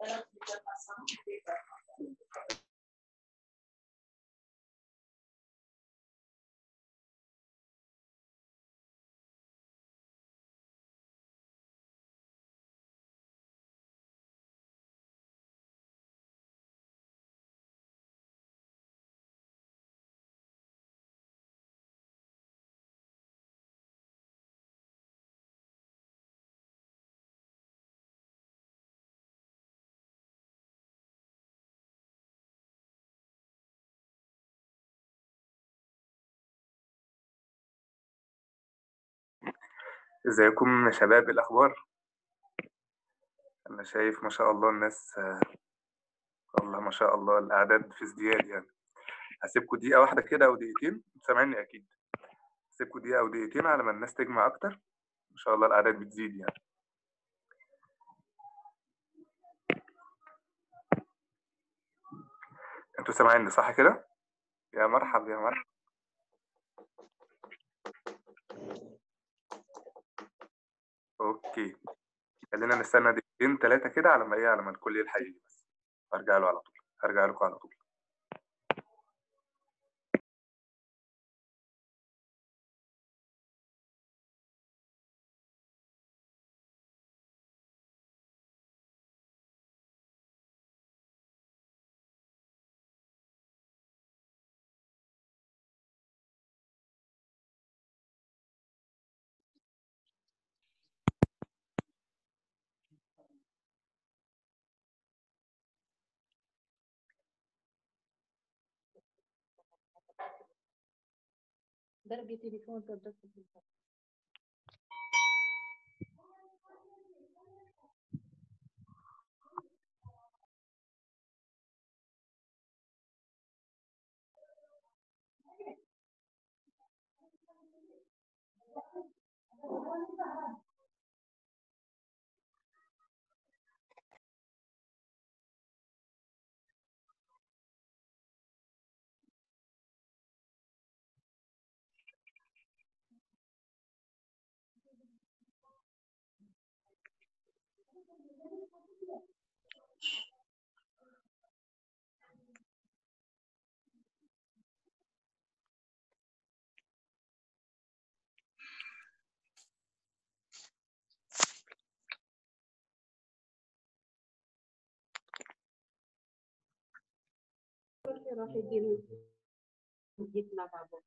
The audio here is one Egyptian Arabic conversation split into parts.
ازيكم يا شباب إيه الاخبار انا شايف ما شاء الله الناس الله ما شاء الله الاعداد في ازدياد يعني هسيبكم دقيقه واحده كده او دقيقتين سامعني اكيد هسيبكم دقيقه او دقيقتين على ما الناس تجمع اكتر ما شاء الله الاعداد بتزيد يعني انتوا سامعيني صح كده يا مرحب يا مرحب اوكي خلينا نستنى دقيقتين ثلاثه كده على ما ايه على ما الكل يلحق يجي بس هرجع له على طول هرجع لكم على طول درجة تليفون تضغط راح يدير يطلع بعضه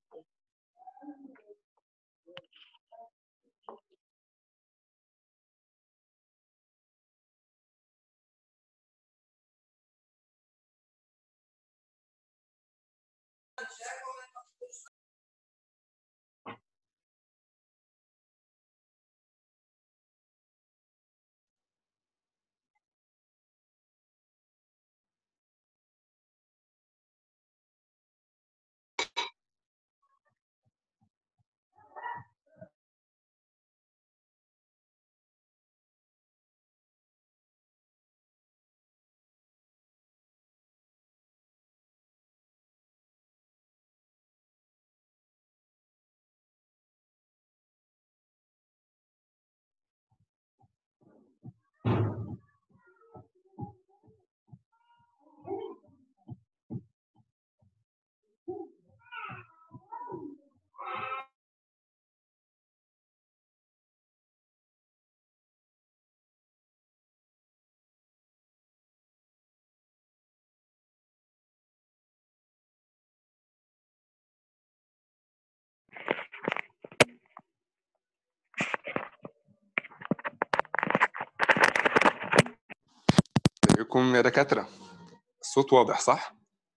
ازيكم يا دكاترة الصوت واضح صح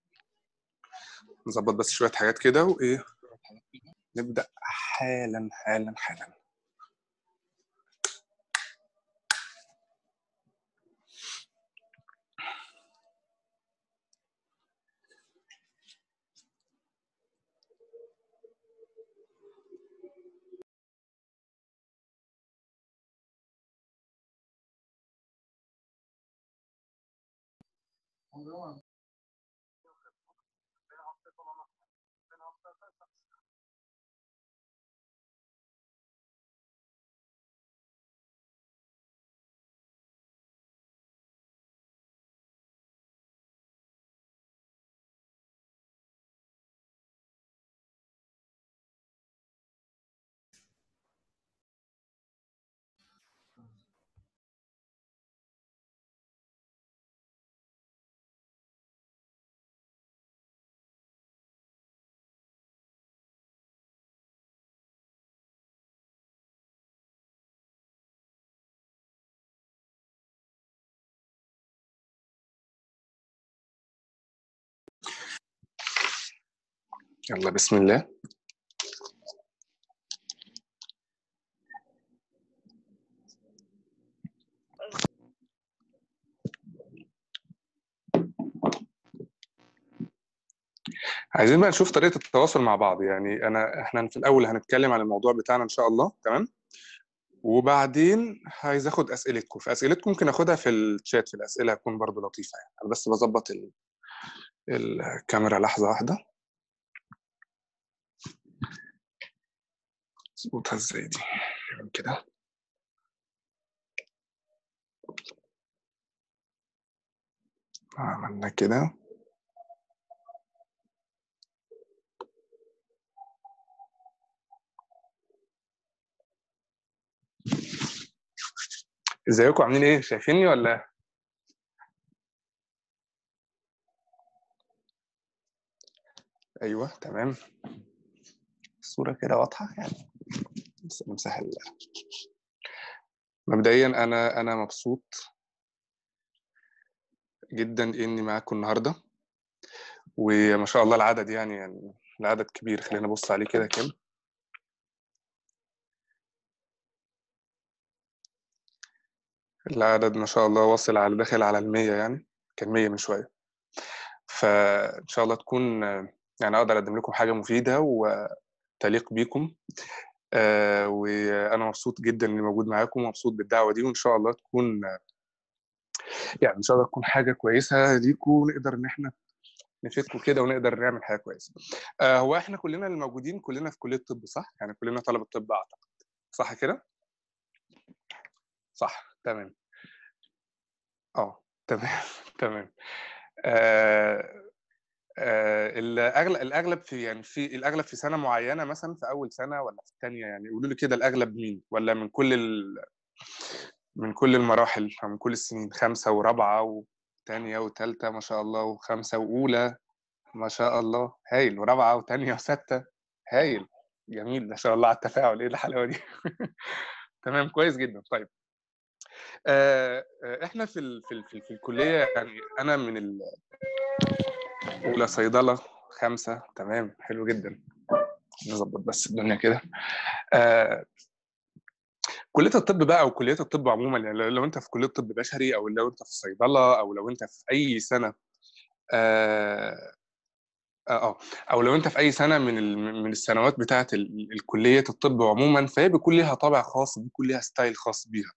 نظبط بس شوية حاجات كده وايه نبدأ حالا حالا حالا يلا بسم الله عايزين بقى نشوف طريقة التواصل مع بعض يعني أنا إحنا في الأول هنتكلم عن الموضوع بتاعنا إن شاء الله تمام وبعدين عايز آخد أسئلتكم فأسئلتكم ممكن آخدها في الشات في الأسئلة هتكون برضو لطيفة يعني أنا بس بظبط ال... الكاميرا لحظة واحدة اظبطها ازاي دي نعمل كده عملنا كده ازيكم عاملين ايه شايفيني ولا ايوه تمام الصوره كده واضحه يعني بس نمسح ال... مبدئيا انا انا مبسوط جدا اني معاكم النهارده وما شاء الله العدد يعني يعني العدد كبير خلينا نبص عليه كده كام العدد ما شاء الله واصل على داخل على المية يعني كان مية من شوية فإن شاء الله تكون يعني أقدر أقدم لكم حاجة مفيدة وتليق بيكم آه وأنا مبسوط جدا إني موجود معاكم ومبسوط بالدعوة دي وإن شاء الله تكون يعني إن شاء الله تكون حاجة كويسة ليكم ونقدر إن إحنا نفيدكم كده ونقدر نعمل حاجة كويسة آه هو إحنا كلنا اللي موجودين كلنا في كلية طب صح؟ يعني كلنا طلبة طب أعتقد صح كده؟ صح تمام اه تمام تمام آه آه الاغلب الاغلب في يعني في الاغلب في سنه معينه مثلا في اول سنه ولا في الثانيه يعني قولوا لي كده الاغلب مين ولا من كل ال... من كل المراحل او من كل السنين خمسه ورابعه وثانيه وثالثه ما شاء الله وخمسه واولى ما شاء الله هايل ورابعه وثانيه وسته هايل جميل ما شاء الله على التفاعل ايه الحلاوه دي تمام كويس جدا طيب آه احنا في ال في ال في, ال في الكليه يعني انا من ال اولى صيدله خمسه تمام حلو جدا نظبط بس الدنيا كده آه كليه الطب بقى او كليات الطب عموما يعني لو انت في كليه طب بشري او لو انت في صيدله او لو انت في اي سنه اه اه او لو انت في اي سنه من من السنوات بتاعه الكليه الطب عموما فهي بيكون ليها طابع خاص بيكون ليها ستايل خاص بيها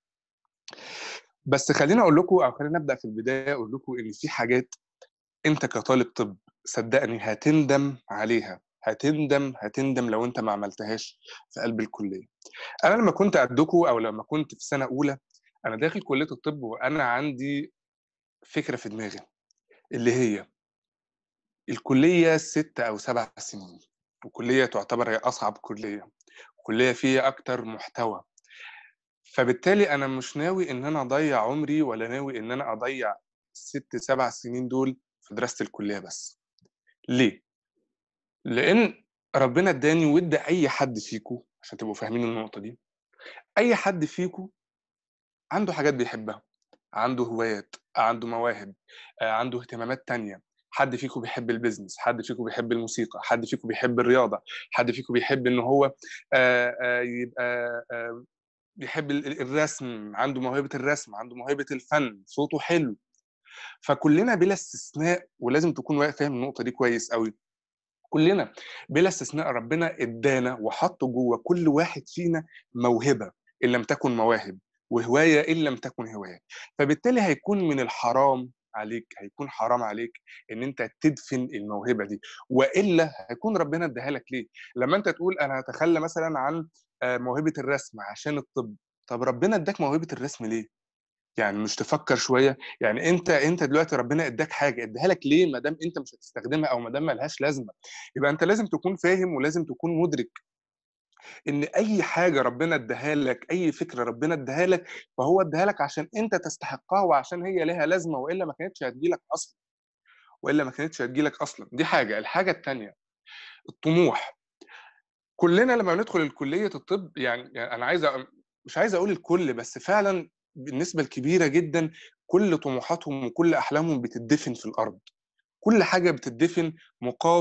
بس خليني اقول لكم او خلينا نبدا في البدايه اقول لكم ان في حاجات انت كطالب طب صدقني هتندم عليها هتندم هتندم لو انت ما عملتهاش في قلب الكليه انا لما كنت قدكم او لما كنت في سنه اولى انا داخل كليه الطب وانا عندي فكره في دماغي اللي هي الكليه ست او سبع سنين وكليه تعتبر هي اصعب كليه كليه فيها اكتر محتوى فبالتالي انا مش ناوي ان انا اضيع عمري ولا ناوي ان انا اضيع ست سبع سنين دول في دراسه الكليه بس ليه لان ربنا اداني وادى اي حد فيكم عشان تبقوا فاهمين النقطه دي اي حد فيكم عنده حاجات بيحبها عنده هوايات عنده مواهب عنده اهتمامات تانية حد فيكم بيحب البيزنس حد فيكم بيحب الموسيقى حد فيكم بيحب الرياضه حد فيكم بيحب ان هو يبقى بيحب الرسم عنده موهبه الرسم عنده موهبه الفن صوته حلو فكلنا بلا استثناء ولازم تكون فاهم النقطه دي كويس قوي كلنا بلا استثناء ربنا ادانا وحط جوه كل واحد فينا موهبه ان لم تكن مواهب وهوايه ان لم تكن هوايه فبالتالي هيكون من الحرام عليك هيكون حرام عليك ان انت تدفن الموهبه دي والا هيكون ربنا اداها لك ليه لما انت تقول انا هتخلى مثلا عن موهبه الرسم عشان الطب طب ربنا اداك موهبه الرسم ليه يعني مش تفكر شويه يعني انت انت دلوقتي ربنا اداك حاجه اداها لك ليه ما دام انت مش هتستخدمها او ما دام ملهاش لازمه يبقى انت لازم تكون فاهم ولازم تكون مدرك ان اي حاجه ربنا اداها لك اي فكره ربنا اداها لك فهو اداها لك عشان انت تستحقها وعشان هي لها لازمه والا ما كانتش هتجيلك اصلا والا ما كانتش هتجيلك اصلا دي حاجه الحاجه الثانيه الطموح كلنا لما ندخل الكليه الطب يعني, يعني انا عايز مش عايز اقول الكل بس فعلا بالنسبه الكبيره جدا كل طموحاتهم وكل احلامهم بتدفن في الارض كل حاجه بتدفن مقابل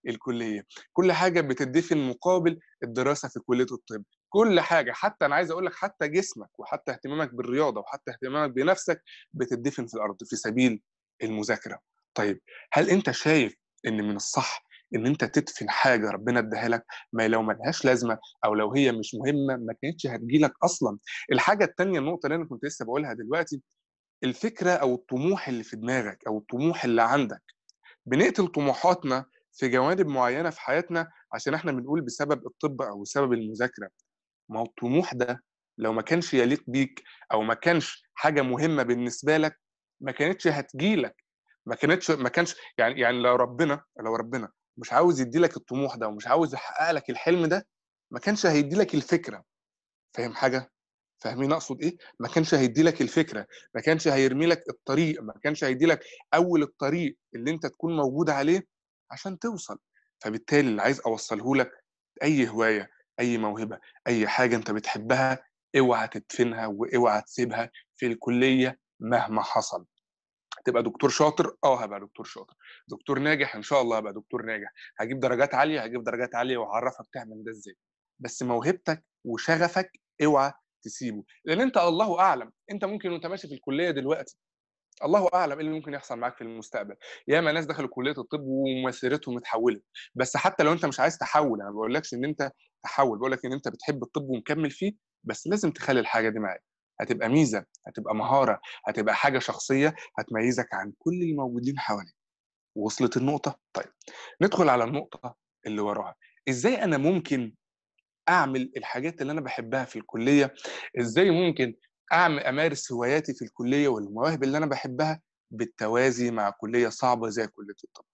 الكليه كل حاجه بتدفن مقابل الدراسه في كليه الطب كل حاجه حتى انا عايز اقول لك حتى جسمك وحتى اهتمامك بالرياضه وحتى اهتمامك بنفسك بتدفن في الارض في سبيل المذاكره طيب هل انت شايف ان من الصح ان انت تدفن حاجه ربنا اداها لك ما لو ملهاش لازمه او لو هي مش مهمه ما كانتش هتجيلك اصلا الحاجه الثانيه النقطه اللي انا كنت لسه بقولها دلوقتي الفكره او الطموح اللي في دماغك او الطموح اللي عندك بنقتل طموحاتنا في جوانب معينه في حياتنا عشان احنا بنقول بسبب الطب او بسبب المذاكره ما هو الطموح ده لو ما كانش يليق بيك او ما كانش حاجه مهمه بالنسبه لك ما كانتش هتجيلك ما كانتش ما كانش يعني يعني لو ربنا لو ربنا مش عاوز يدي لك الطموح ده ومش عاوز يحقق لك الحلم ده ما كانش هيدي لك الفكره فاهم حاجه فاهمين اقصد ايه ما كانش هيدي لك الفكره ما كانش هيرمي لك الطريق ما كانش هيدي لك اول الطريق اللي انت تكون موجود عليه عشان توصل فبالتالي اللي عايز اوصله لك اي هوايه اي موهبه اي حاجه انت بتحبها اوعى تدفنها واوعى تسيبها في الكليه مهما حصل تبقى دكتور شاطر اه هبقى دكتور شاطر دكتور ناجح ان شاء الله هبقى دكتور ناجح هجيب درجات عاليه هجيب درجات عاليه واعرفك تعمل ده ازاي بس موهبتك وشغفك اوعى تسيبه لان انت الله اعلم انت ممكن وانت ماشي في الكليه دلوقتي الله اعلم ايه اللي ممكن يحصل معاك في المستقبل ياما ناس دخلوا كليه الطب ومسيرتهم اتحولت بس حتى لو انت مش عايز تحول انا ما بقولكش ان انت تحول بقول لك ان انت بتحب الطب ومكمل فيه بس لازم تخلي الحاجه دي معاك هتبقى ميزه هتبقى مهاره هتبقى حاجه شخصيه هتميزك عن كل الموجودين حواليك وصلت النقطه طيب ندخل على النقطه اللي وراها ازاي انا ممكن اعمل الحاجات اللي انا بحبها في الكليه ازاي ممكن اعمل امارس هواياتي في الكليه والمواهب اللي انا بحبها بالتوازي مع كليه صعبه زي كليه الطب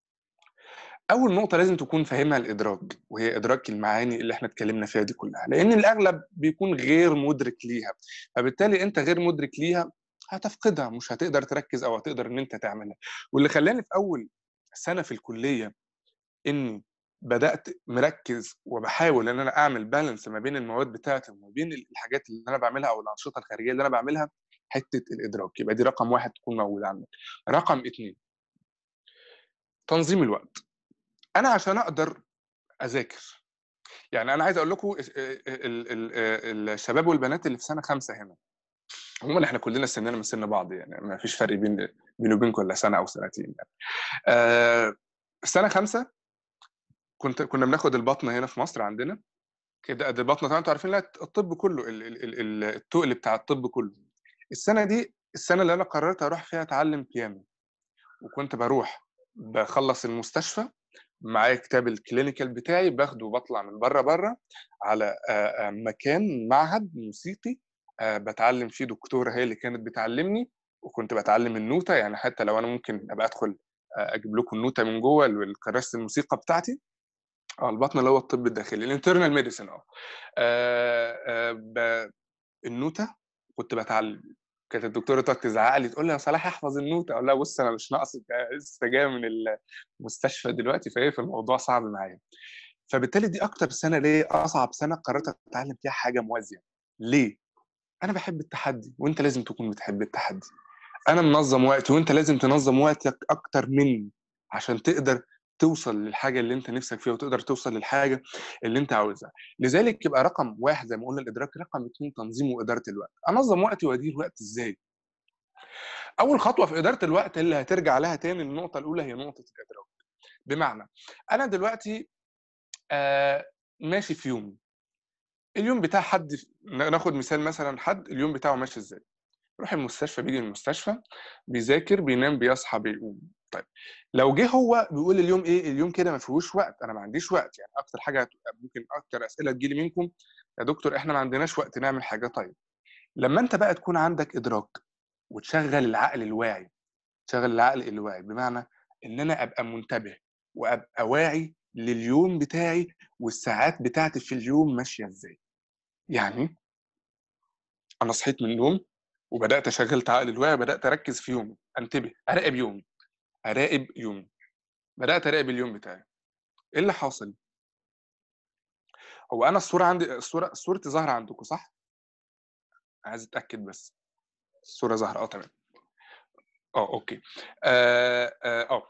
اول نقطه لازم تكون فاهمها الادراك وهي ادراك المعاني اللي احنا اتكلمنا فيها دي كلها لان الاغلب بيكون غير مدرك ليها فبالتالي انت غير مدرك ليها هتفقدها مش هتقدر تركز او هتقدر ان انت تعملها واللي خلاني في اول سنه في الكليه اني بدات مركز وبحاول ان انا اعمل بالانس ما بين المواد بتاعتي وما بين الحاجات اللي انا بعملها او الانشطه الخارجيه اللي انا بعملها حته الادراك يبقى دي رقم واحد تكون موجوده عندك رقم اثنين تنظيم الوقت انا عشان اقدر اذاكر يعني انا عايز اقول لكم الشباب والبنات اللي في سنه خمسه هنا عموما احنا كلنا سننا من سن بعض يعني ما فيش فرق بين بيني وبينكم الا سنه او سنتين يعني. آه سنه خمسه كنت كنا بناخد البطنه هنا في مصر عندنا كده قد البطنه طبعا انتوا عارفين لا الطب كله ال- ال- ال- التقل بتاع الطب كله السنه دي السنه اللي انا قررت اروح فيها اتعلم بيانو وكنت بروح بخلص المستشفى معايا كتاب الكلينيكال بتاعي باخده وبطلع من بره بره على مكان معهد موسيقي بتعلم فيه دكتوره هي اللي كانت بتعلمني وكنت بتعلم النوته يعني حتى لو انا ممكن ابقى ادخل اجيب لكم النوته من جوه كراسه الموسيقى بتاعتي اه البطن اللي هو الطب الداخلي الانترنال ميديسن اه النوته كنت بتعلم كانت الدكتوره تقعد تزعق لي تقول لي يا صلاح احفظ النوته اقول لها بص انا مش ناقص لسه جايه من المستشفى دلوقتي فايه في الموضوع صعب معايا فبالتالي دي اكتر سنه ليا اصعب سنه قررت اتعلم فيها حاجه موازيه ليه انا بحب التحدي وانت لازم تكون بتحب التحدي انا منظم وقتي وانت لازم تنظم وقتك اكتر مني عشان تقدر توصل للحاجه اللي انت نفسك فيها وتقدر توصل للحاجه اللي انت عاوزها لذلك يبقى رقم واحد زي ما قلنا الادراك رقم اثنين تنظيم واداره الوقت انظم وقتي وادير وقتي ازاي اول خطوه في اداره الوقت اللي هترجع لها تاني النقطه الاولى هي نقطه الادراك بمعنى انا دلوقتي آه ماشي في يومي اليوم بتاع حد ناخد مثال مثلا حد اليوم بتاعه ماشي ازاي يروح المستشفى بيجي من المستشفى بيذاكر بينام بيصحى بيقوم طيب لو جه هو بيقول اليوم ايه اليوم كده ما فيهوش وقت انا ما عنديش وقت يعني اكتر حاجه ممكن اكتر اسئله تجيلي منكم يا دكتور احنا ما عندناش وقت نعمل حاجه طيب لما انت بقى تكون عندك ادراك وتشغل العقل الواعي تشغل العقل الواعي بمعنى ان انا ابقى منتبه وابقى واعي لليوم بتاعي والساعات بتاعتي في اليوم ماشيه ازاي يعني انا صحيت من النوم وبدات اشغل عقل الواعي بدات اركز في يومي انتبه اراقب يومي اراقب يومي بدات اراقب اليوم بتاعي ايه اللي حاصل هو انا الصوره عندي الصوره صورتي ظاهره عندكم صح عايز اتاكد بس الصوره ظاهره اه تمام اه اوكي اه اه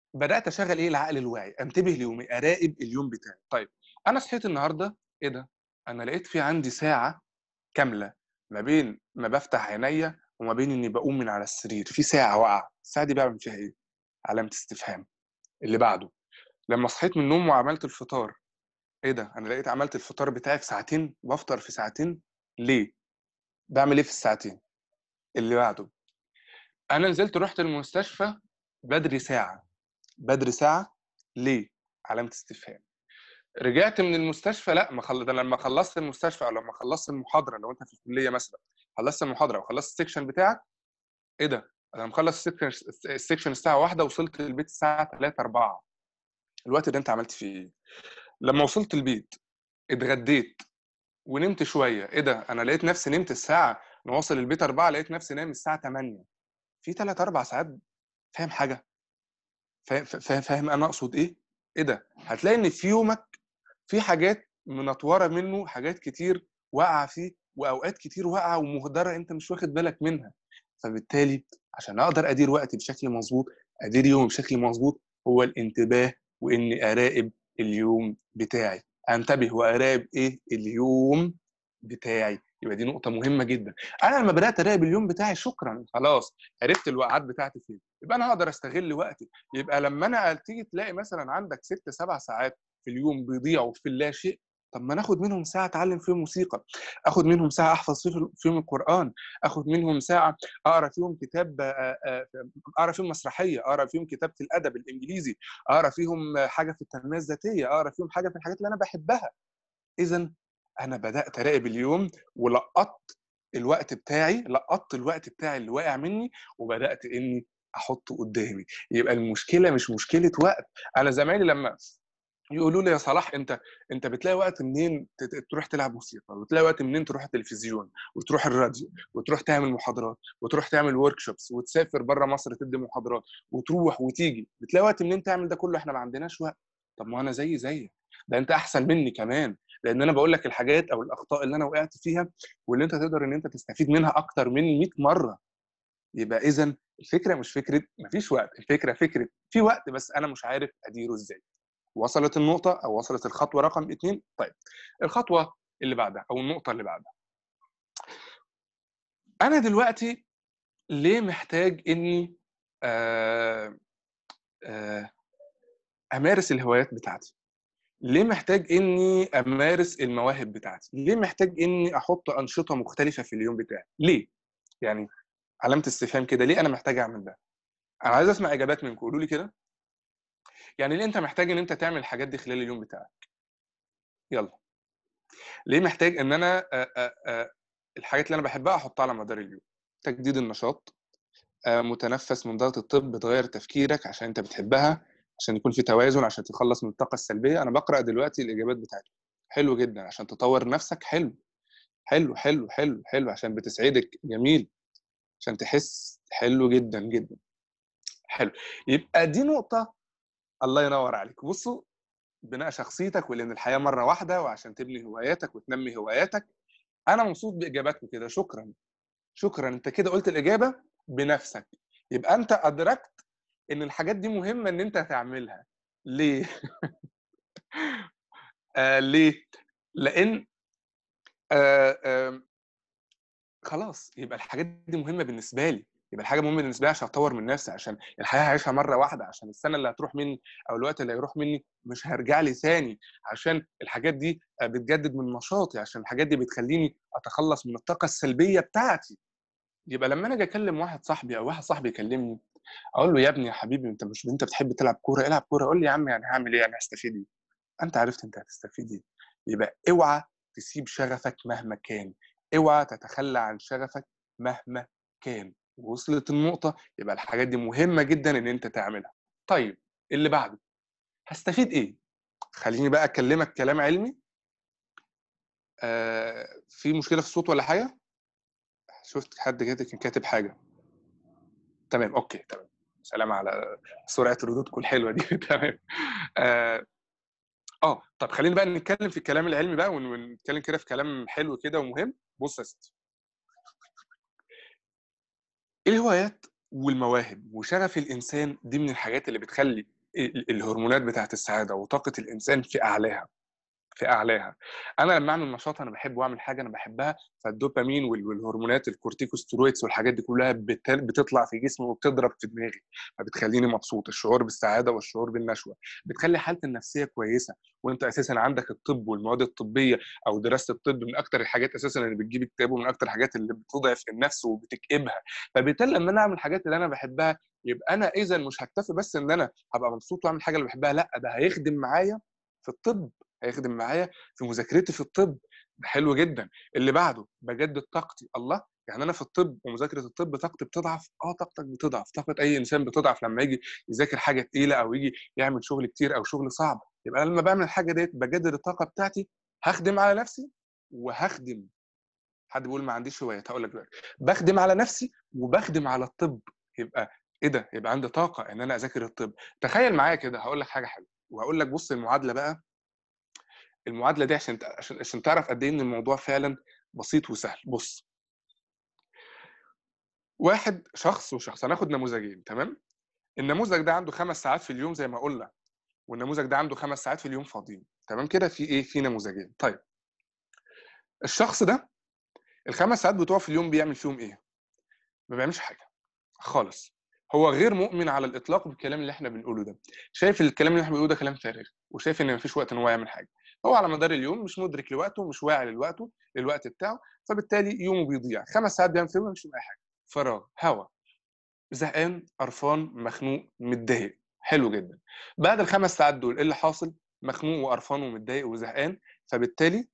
بدات اشغل ايه العقل الواعي انتبه ليومي اراقب اليوم بتاعي طيب انا صحيت النهارده ايه ده انا لقيت في عندي ساعه كامله ما بين ما بفتح عينيا وما بين اني بقوم من على السرير في ساعه واقعه الساعه دي بعمل فيها ايه علامه استفهام اللي بعده لما صحيت من النوم وعملت الفطار ايه ده انا لقيت عملت الفطار بتاعي في ساعتين بفطر في ساعتين ليه بعمل ايه في الساعتين اللي بعده انا نزلت رحت المستشفى بدري ساعه بدري ساعه ليه علامه استفهام رجعت من المستشفى لا ما خل... ده لما خلصت المستشفى او لما خلصت المحاضره لو انت في الكليه مثلا خلصت المحاضره وخلصت السكشن بتاعك ايه ده انا مخلص السكشن السكشن الساعه واحدة وصلت البيت الساعه 3 4 الوقت ده انت عملت فيه ايه لما وصلت البيت اتغديت ونمت شويه ايه ده انا لقيت نفسي نمت الساعه انا واصل البيت 4 لقيت نفسي نايم الساعه 8 في 3 4 ساعات فاهم حاجه فاهم فاهم فاهم انا اقصد ايه ايه ده هتلاقي ان في يومك في حاجات منطوره منه حاجات كتير واقعه فيه واوقات كتير واقعه ومهدره انت مش واخد بالك منها فبالتالي عشان اقدر ادير وقتي بشكل مظبوط ادير يومي بشكل مظبوط هو الانتباه واني اراقب اليوم بتاعي انتبه واراقب ايه اليوم بتاعي يبقى دي نقطة مهمة جدا. أنا لما بدأت أراقب اليوم بتاعي شكرا خلاص عرفت الوقعات بتاعتي فين. يبقى أنا هقدر أستغل وقتي. يبقى لما أنا تيجي تلاقي مثلا عندك ست سبع ساعات في اليوم بيضيعوا في اللا شيء طب ما ناخد منهم ساعة أتعلم فيهم موسيقى، آخد منهم ساعة أحفظ فيهم القرآن، آخد منهم ساعة أقرأ فيهم كتاب أقرأ فيهم مسرحية، أقرأ فيهم كتابة الأدب الإنجليزي، أقرأ فيهم حاجة في التنمية الذاتية، أقرأ فيهم حاجة في الحاجات اللي أنا بحبها. إذا أنا بدأت أراقب اليوم ولقطت الوقت بتاعي، لقطت الوقت بتاعي اللي واقع مني وبدأت إني أحطه قدامي. يبقى المشكلة مش مشكلة وقت، أنا زمايلي لما يقولوا لي يا صلاح انت انت بتلاقي وقت منين تروح تلعب موسيقى وتلاقي وقت منين تروح التلفزيون وتروح الراديو وتروح تعمل محاضرات وتروح تعمل ورك شوبس وتسافر بره مصر تدي محاضرات وتروح وتيجي بتلاقي وقت منين تعمل ده كله احنا ما عندناش وقت طب ما انا زي زيك ده انت احسن مني كمان لان انا بقول لك الحاجات او الاخطاء اللي انا وقعت فيها واللي انت تقدر ان انت تستفيد منها اكتر من 100 مره يبقى اذا الفكره مش فكره مفيش وقت الفكره فكره في وقت بس انا مش عارف اديره ازاي وصلت النقطة أو وصلت الخطوة رقم اثنين طيب الخطوة اللي بعدها أو النقطة اللي بعدها أنا دلوقتي ليه محتاج إني آه آه أمارس الهوايات بتاعتي ليه محتاج إني أمارس المواهب بتاعتي ليه محتاج إني أحط أنشطة مختلفة في اليوم بتاعي ليه يعني علامة استفهام كده ليه أنا محتاج أعمل ده أنا عايز أسمع إجابات منكم قولوا لي كده يعني ليه انت محتاج ان انت تعمل الحاجات دي خلال اليوم بتاعك يلا ليه محتاج ان انا آآ آآ الحاجات اللي انا بحبها احطها على مدار اليوم تجديد النشاط متنفس من ضغط الطب تغير تفكيرك عشان انت بتحبها عشان يكون في توازن عشان تتخلص من الطاقه السلبيه انا بقرا دلوقتي الاجابات بتاعتك حلو جدا عشان تطور نفسك حلو حلو حلو حلو حلو عشان بتسعدك جميل عشان تحس حلو جدا جدا حلو يبقى دي نقطه الله ينور عليك بصوا بناء شخصيتك ولان الحياه مره واحده وعشان تبني هواياتك وتنمي هواياتك انا مبسوط باجاباتكم كده شكرا شكرا انت كده قلت الاجابه بنفسك يبقى انت ادركت ان الحاجات دي مهمه ان انت تعملها ليه آه ليه لان آه آه خلاص يبقى الحاجات دي مهمه بالنسبه لي يبقى الحاجه مهمه بالنسبه لي عشان اطور من نفسي عشان الحياه هعيشها مره واحده عشان السنه اللي هتروح مني او الوقت اللي هيروح مني مش هرجع لي ثاني عشان الحاجات دي بتجدد من نشاطي عشان الحاجات دي بتخليني اتخلص من الطاقه السلبيه بتاعتي يبقى لما انا اجي اكلم واحد صاحبي او واحد صاحبي يكلمني اقول له يا ابني يا حبيبي انت مش انت بتحب تلعب كوره العب كوره قول لي يا عم يعني هعمل ايه يعني هستفيد ايه انت عرفت انت هتستفيد ايه يبقى اوعى تسيب شغفك مهما كان اوعى تتخلى عن شغفك مهما كان وصلت النقطة يبقى الحاجات دي مهمة جدا إن أنت تعملها. طيب اللي بعده هستفيد إيه؟ خليني بقى أكلمك كلام علمي. آه في مشكلة في الصوت ولا حاجة؟ شفت حد كده كان كاتب حاجة. تمام أوكي تمام. سلام على سرعة ردودكم الحلوة دي تمام. آه اه طب خلينا بقى نتكلم في الكلام العلمي بقى ونتكلم كده في كلام حلو كده ومهم بص يا ستي الهوايات والمواهب وشغف الانسان دي من الحاجات اللي بتخلي ال- الهرمونات بتاعت السعاده وطاقه الانسان في اعلاها في اعلاها انا لما اعمل نشاط انا بحبه واعمل حاجه انا بحبها فالدوبامين وال- والهرمونات الكورتيكوستيرويدز والحاجات دي كلها بت- بتطلع في جسمي وبتضرب في دماغي فبتخليني مبسوط الشعور بالسعاده والشعور بالنشوه بتخلي حالتي النفسيه كويسه وانت اساسا عندك الطب والمواد الطبيه او دراسه الطب من اكتر الحاجات اساسا اللي بتجيب اكتئاب ومن اكتر الحاجات اللي بتضعف النفس وبتكئبها فبالتالي لما انا اعمل الحاجات اللي انا بحبها يبقى انا اذا مش هكتفي بس ان انا هبقى مبسوط واعمل حاجه اللي بحبها لا ده هيخدم معايا في الطب هيخدم معايا في مذاكرتي في الطب ده حلو جدا اللي بعده بجدد طاقتي الله يعني انا في الطب ومذاكره الطب طاقتي بتضعف اه طاقتك بتضعف طاقه اي انسان بتضعف لما يجي يذاكر حاجه تقيله او يجي يعمل شغل كتير او شغل صعب يبقى أنا لما بعمل الحاجه ديت بجدد الطاقه بتاعتي هخدم على نفسي وهخدم حد بيقول ما عنديش هوايات هقول لك دلوقتي بخدم على نفسي وبخدم على الطب يبقى ايه ده يبقى عندي طاقه ان انا اذاكر الطب تخيل معايا كده هقول لك حاجه حلوه وهقول لك بص المعادله بقى المعادله دي عشان عشان عشان تعرف قد ايه ان الموضوع فعلا بسيط وسهل بص واحد شخص وشخص هناخد نموذجين تمام النموذج ده عنده خمس ساعات في اليوم زي ما قلنا والنموذج ده عنده خمس ساعات في اليوم فاضيين تمام كده في ايه في نموذجين طيب الشخص ده الخمس ساعات بتوعه في اليوم بيعمل فيهم ايه ما بيعملش حاجه خالص هو غير مؤمن على الاطلاق بالكلام اللي احنا بنقوله ده شايف الكلام اللي احنا بنقوله ده كلام فارغ وشايف ان مفيش وقت ان هو يعمل حاجه هو على مدار اليوم مش مدرك لوقته مش واعي لوقته للوقت بتاعه فبالتالي يومه بيضيع خمس ساعات بيعمل فيهم مش اي حاجه فراغ هوا زهقان قرفان مخنوق متضايق حلو جدا بعد الخمس ساعات دول ايه اللي حاصل مخنوق وقرفان ومتضايق وزهقان فبالتالي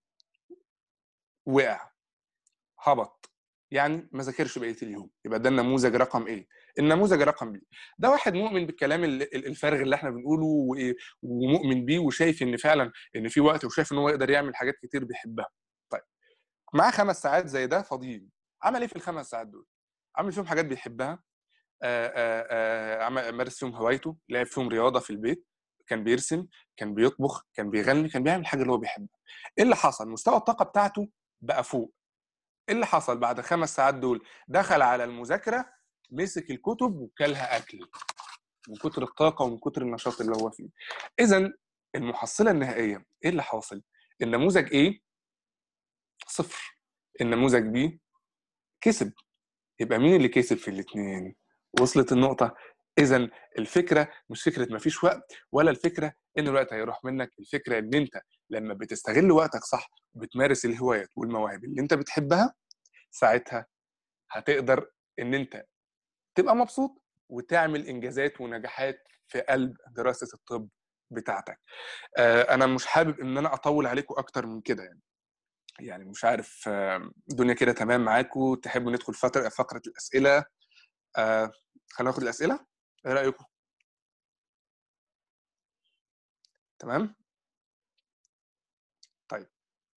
وقع هبط يعني ما ذاكرش بقيه اليوم يبقى ده النموذج رقم ايه النموذج رقم بي ده واحد مؤمن بالكلام ال- ال- الفارغ اللي احنا بنقوله و- ومؤمن بيه وشايف ان فعلا ان في وقت وشايف ان هو يقدر يعمل حاجات كتير بيحبها طيب معاه خمس ساعات زي ده فاضيين عمل ايه في الخمس ساعات دول عمل فيهم حاجات بيحبها آه، آه، آه، عمل مارس فيهم هوايته لعب فيهم رياضه في البيت كان بيرسم كان بيطبخ كان بيغني كان بيعمل الحاجه اللي هو بيحبها ايه اللي حصل مستوى الطاقه بتاعته بقى فوق ايه اللي حصل بعد خمس ساعات دول دخل على المذاكره مسك الكتب وكلها اكل من كتر الطاقه ومن كتر النشاط اللي هو فيه اذا المحصله النهائيه ايه اللي حاصل النموذج ايه صفر النموذج بي كسب يبقى مين اللي كسب في الاثنين وصلت النقطه اذا الفكره مش فكره ما فيش وقت ولا الفكره ان الوقت هيروح منك الفكره ان انت لما بتستغل وقتك صح وبتمارس الهوايات والمواهب اللي انت بتحبها ساعتها هتقدر ان انت تبقى مبسوط وتعمل انجازات ونجاحات في قلب دراسه الطب بتاعتك آه، انا مش حابب ان انا اطول عليكم اكتر من كده يعني يعني مش عارف آه، الدنيا كده تمام معاكم تحبوا ندخل فتره فقره الاسئله آه، خلينا ناخد الاسئله ايه رايكم تمام طيب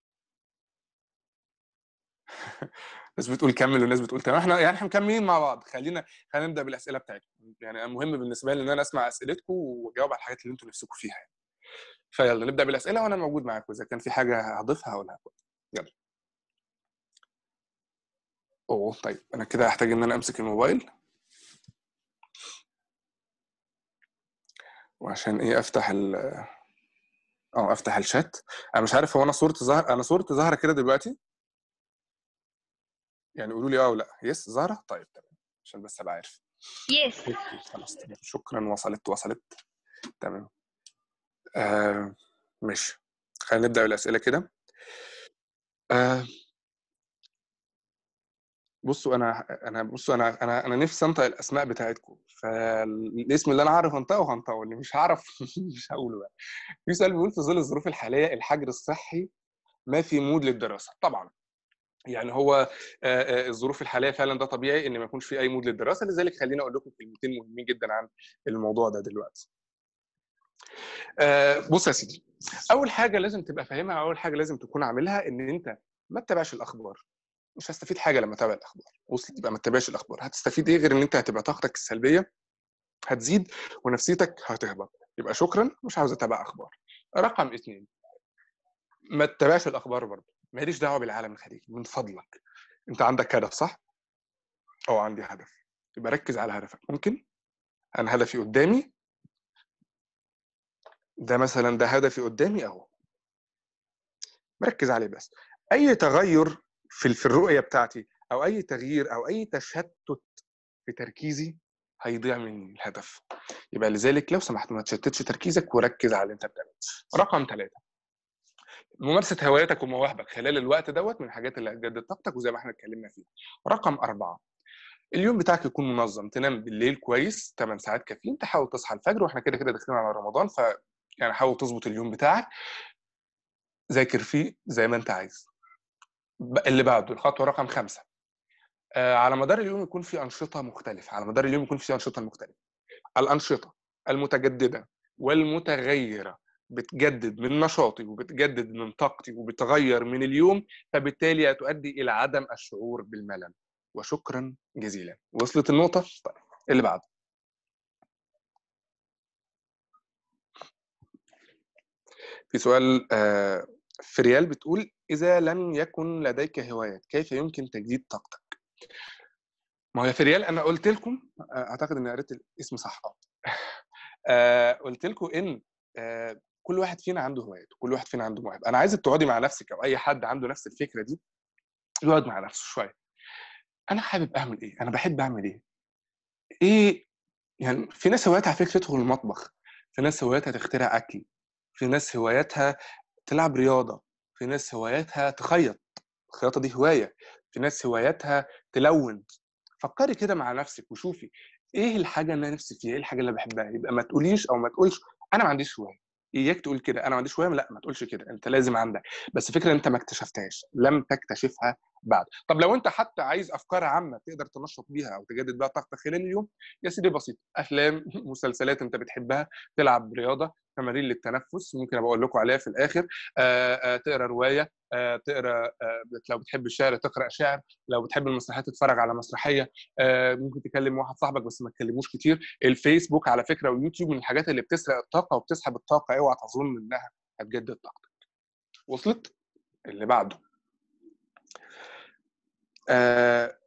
ناس بتقول كمل وناس بتقول تمام احنا يعني احنا مكملين مع بعض خلينا خلينا نبدا بالاسئله بتاعتكم يعني المهم بالنسبه لي ان انا اسمع اسئلتكم واجاوب على الحاجات اللي انتوا نفسكم فيها يعني. فيلا نبدا بالاسئله وانا موجود معاكم اذا كان في حاجه هضيفها هقولها لكم يلا اوه طيب انا كده هحتاج ان انا امسك الموبايل وعشان ايه افتح ال اه افتح الشات انا مش عارف هو انا صورتي ظاهر انا صورتي ظاهره كده دلوقتي يعني قولوا لي اه ولا يس ظاهره طيب تمام عشان بس ابقى عارف يس خلاص تمام شكرا وصلت وصلت تمام آه ماشي خلينا نبدا بالاسئله كده آه بصوا انا انا بصوا انا انا انا نفسي انطق الاسماء بتاعتكم فالاسم اللي انا عارف انطقه هنطقه اللي مش هعرف مش هقوله بقى في سؤال بيقول في ظل الظروف الحاليه الحجر الصحي ما في مود للدراسه طبعا يعني هو آه، آه، الظروف الحاليه فعلا ده طبيعي ان ما يكونش في اي مود للدراسه لذلك خليني اقول لكم كلمتين مهمين جدا عن الموضوع ده دلوقتي آه، بص يا سيدي اول حاجه لازم تبقى فاهمها اول حاجه لازم تكون عاملها ان انت ما تتابعش الاخبار مش هستفيد حاجه لما اتابع الاخبار وصلت يبقى ما تتابعش الاخبار هتستفيد ايه غير ان انت هتبقى طاقتك السلبيه هتزيد ونفسيتك هتهبط يبقى شكرا مش عاوز اتابع اخبار رقم اثنين ما تتابعش الاخبار برضه ماليش دعوه بالعالم الخارجي من فضلك انت عندك هدف صح اه عندي هدف يبقى ركز على هدفك ممكن انا هدفي قدامي ده مثلا ده هدفي قدامي اهو مركز عليه بس اي تغير في في الرؤيه بتاعتي او اي تغيير او اي تشتت في تركيزي هيضيع مني الهدف يبقى لذلك لو سمحت ما تشتتش تركيزك وركز على اللي انت بتعمله رقم ثلاثة ممارسة هواياتك ومواهبك خلال الوقت دوت من الحاجات اللي هتجدد طاقتك وزي ما احنا اتكلمنا فيها رقم أربعة اليوم بتاعك يكون منظم تنام بالليل كويس 8 ساعات كافيين تحاول تصحى الفجر واحنا كده كده داخلين على رمضان ف يعني حاول تظبط اليوم بتاعك ذاكر فيه زي ما انت عايز اللي بعده الخطوه رقم خمسة آه على مدار اليوم يكون في انشطه مختلفه على مدار اليوم يكون في انشطه مختلفه الانشطه المتجدده والمتغيره بتجدد من نشاطي وبتجدد من طاقتي وبتغير من اليوم فبالتالي هتؤدي الى عدم الشعور بالملل وشكرا جزيلا وصلت النقطه طيب اللي بعده في سؤال آه فريال بتقول إذا لم يكن لديك هوايات كيف يمكن تجديد طاقتك؟ ما هو يا فريال أنا قلت لكم أعتقد إني قريت الاسم صح آه قلت لكم إن آه كل واحد فينا عنده هوايات وكل واحد فينا عنده موهبة أنا عايزك تقعدي مع نفسك أو أي حد عنده نفس الفكرة دي يقعد مع نفسه شوية أنا حابب أعمل إيه؟ أنا بحب أعمل إيه؟ إيه يعني في ناس هواياتها على فكرة تدخل المطبخ في ناس هواياتها تخترع أكل في ناس هواياتها تلعب رياضه في ناس هواياتها تخيط الخياطه دي هوايه في ناس هواياتها تلون فكري كده مع نفسك وشوفي ايه الحاجه اللي انا نفسي فيها ايه الحاجه اللي بحبها يبقى ما تقوليش او ما تقولش انا ما عنديش هوايه اياك تقول كده انا ما عنديش هوايه لا ما تقولش كده انت لازم عندك بس فكره انت ما اكتشفتهاش لم تكتشفها بعد طب لو انت حتى عايز افكار عامه تقدر تنشط بيها او تجدد بيها طاقتك خلال اليوم يا سيدي بسيط افلام مسلسلات انت بتحبها تلعب رياضه تمارين للتنفس ممكن ابقى اقول لكم عليها في الاخر آآ آآ تقرا روايه تقرا لو بتحب الشعر تقرا شعر لو بتحب المسرحيات تتفرج على مسرحيه ممكن تكلم واحد صاحبك بس ما تكلموش كتير الفيسبوك على فكره واليوتيوب من الحاجات اللي بتسرق الطاقه وبتسحب الطاقه اوعى تظن انها هتجدد طاقتك وصلت اللي بعده آه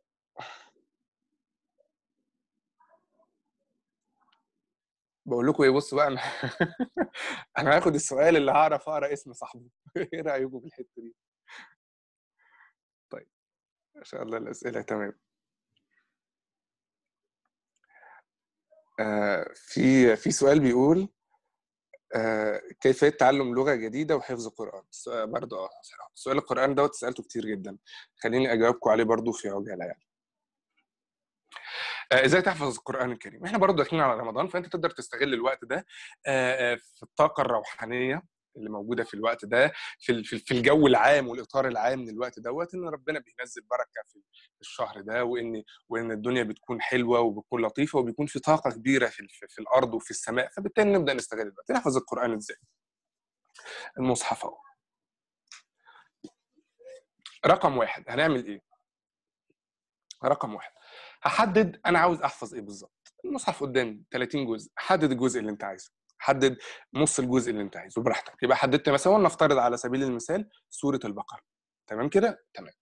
بقول لكم ايه بصوا بقى انا انا هاخد السؤال اللي هعرف اقرا اسم صاحبه ايه رايكم في الحته دي طيب ما شاء الله الاسئله تمام آه في في سؤال بيقول آه كيفيه تعلم لغه جديده وحفظ قران برضه اه سؤال القران دوت سالته كتير جدا خليني اجاوبكم عليه برضه في عجاله يعني ازاي تحفظ القران الكريم احنا برضه داخلين على رمضان فانت تقدر تستغل الوقت ده في الطاقه الروحانيه اللي موجوده في الوقت ده في في الجو العام والاطار العام من الوقت دوت ان ربنا بينزل بركه في الشهر ده وان وان الدنيا بتكون حلوه وبتكون لطيفه وبيكون في طاقه كبيره في في الارض وفي السماء فبالتالي نبدا نستغل الوقت نحفظ القران ازاي المصحف اهو رقم واحد هنعمل ايه رقم واحد هحدد انا عاوز احفظ ايه بالظبط المصحف قدامي 30 جزء حدد الجزء اللي انت عايزه حدد نص الجزء اللي انت عايزه براحتك يبقى حددت مثلا نفترض على سبيل المثال سوره البقره تمام كده تمام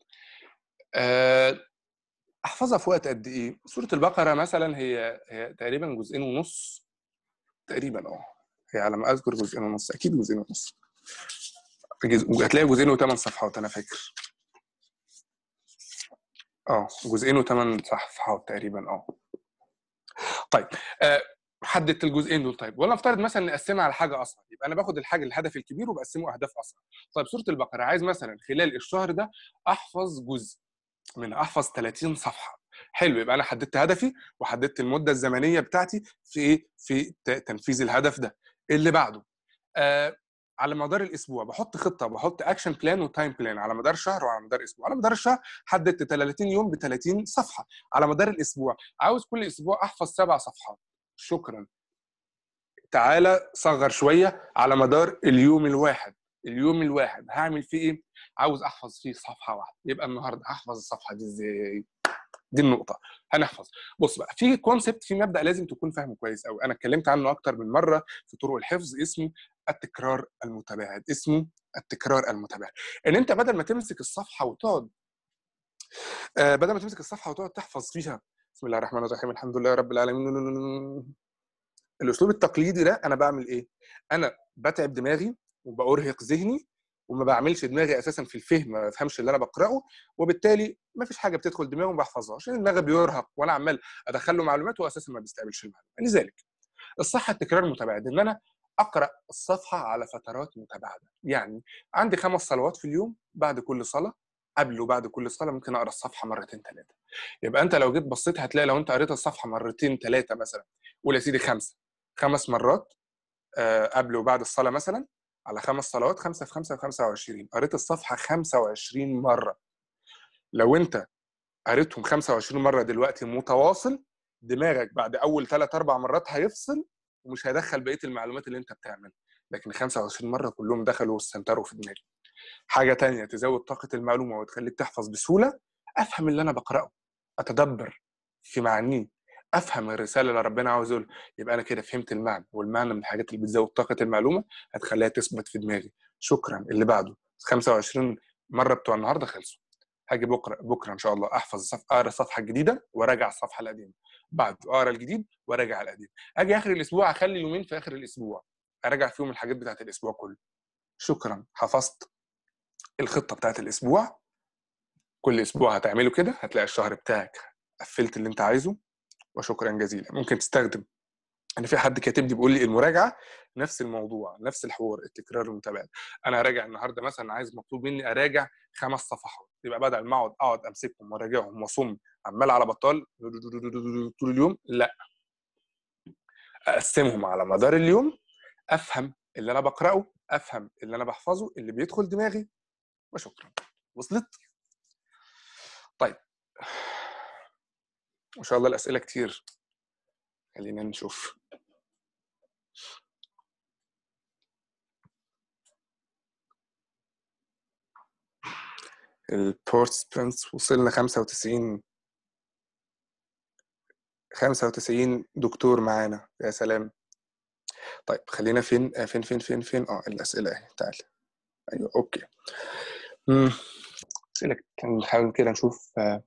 احفظها في وقت قد ايه سوره البقره مثلا هي هي تقريبا جزئين ونص تقريبا اه هي على ما اذكر جزئين ونص اكيد جزئين ونص هتلاقي جزئين وثمان صفحات انا فاكر اه جزئين وثمان صفحات تقريبا اه طيب آه حددت الجزئين دول طيب ولا نفترض مثلا نقسمها على حاجه اصغر يبقى انا باخد الحاجه الهدف الكبير وبقسمه اهداف اصغر طيب سوره البقره عايز مثلا خلال الشهر ده احفظ جزء من احفظ 30 صفحه حلو يبقى انا حددت هدفي وحددت المده الزمنيه بتاعتي في ايه في تنفيذ الهدف ده اللي بعده آه على مدار الاسبوع بحط خطه بحط اكشن بلان وتايم بلان على مدار شهر وعلى مدار اسبوع على مدار الشهر حددت 30 يوم ب 30 صفحه على مدار الاسبوع عاوز كل اسبوع احفظ سبع صفحات شكرا تعالى صغر شويه على مدار اليوم الواحد اليوم الواحد هعمل فيه ايه عاوز احفظ فيه صفحه واحده يبقى النهارده هحفظ الصفحه دي ازاي دي النقطة هنحفظ بص بقى في كونسبت في مبدأ لازم تكون فاهمه كويس قوي أنا اتكلمت عنه أكتر من مرة في طرق الحفظ اسمه التكرار المتباعد اسمه التكرار المتباعد ان انت بدل ما تمسك الصفحه وتقعد آه بدل ما تمسك الصفحه وتقعد تحفظ فيها بسم الله الرحمن الرحيم الحمد لله رب العالمين الاسلوب التقليدي ده انا بعمل ايه انا بتعب دماغي وبارهق ذهني وما بعملش دماغي اساسا في الفهم ما بفهمش اللي انا بقراه وبالتالي ما فيش حاجه بتدخل دماغي وما بحفظهاش عشان دماغي بيرهق وانا عمال ادخل له معلومات وهو اساسا ما بيستقبلش المعلومات لذلك الصح التكرار المتباعد ان انا اقرا الصفحه على فترات متباعده يعني عندي خمس صلوات في اليوم بعد كل صلاه قبل وبعد كل صلاه ممكن اقرا الصفحه مرتين ثلاثه يبقى انت لو جيت بصيت هتلاقي لو انت قريت الصفحه مرتين ثلاثه مثلا قول يا سيدي خمسه خمس مرات آه، قبل وبعد الصلاه مثلا على خمس صلوات خمسه في خمسه في 25 قريت الصفحه 25 مره لو انت قريتهم 25 مره دلوقتي متواصل دماغك بعد اول ثلاث اربع مرات هيفصل ومش هيدخل بقيه المعلومات اللي انت بتعملها لكن 25 مره كلهم دخلوا واستنتروا في دماغي حاجه تانية تزود طاقه المعلومه وتخليك تحفظ بسهوله افهم اللي انا بقراه اتدبر في معانيه افهم الرساله اللي ربنا عاوز يقولها يبقى انا كده فهمت المعنى والمعنى من الحاجات اللي بتزود طاقه المعلومه هتخليها تثبت في دماغي شكرا اللي بعده 25 مره بتوع النهارده خلصوا هاجي بكره بكره ان شاء الله احفظ الصف... اقرا الصفحه الجديده وراجع الصفحه القديمه بعد اقرا الجديد وراجع القديم اجي اخر الاسبوع اخلي يومين في اخر الاسبوع اراجع فيهم الحاجات بتاعت الاسبوع كله شكرا حفظت الخطه بتاعت الاسبوع كل اسبوع هتعمله كده هتلاقي الشهر بتاعك قفلت اللي انت عايزه وشكرا جزيلا ممكن تستخدم انا في حد كاتب لي بيقول لي المراجعه نفس الموضوع نفس الحوار التكرار المتبادل انا هراجع النهارده مثلا عايز مطلوب مني اراجع خمس صفحات يبقى بدل ما اقعد اقعد امسكهم واراجعهم واصم عمال على بطال طول اليوم لا اقسمهم على مدار اليوم افهم اللي انا بقراه افهم اللي انا بحفظه اللي بيدخل دماغي وشكرا وصلت طيب ما شاء الله الاسئله كتير خلينا نشوف البورت سبرنتس وصلنا 95 95 دكتور معانا يا سلام طيب خلينا فين آه، فين فين فين فين اه الاسئله اهي تعال ايوه اوكي امم اسئله كان نحاول كده نشوف آه،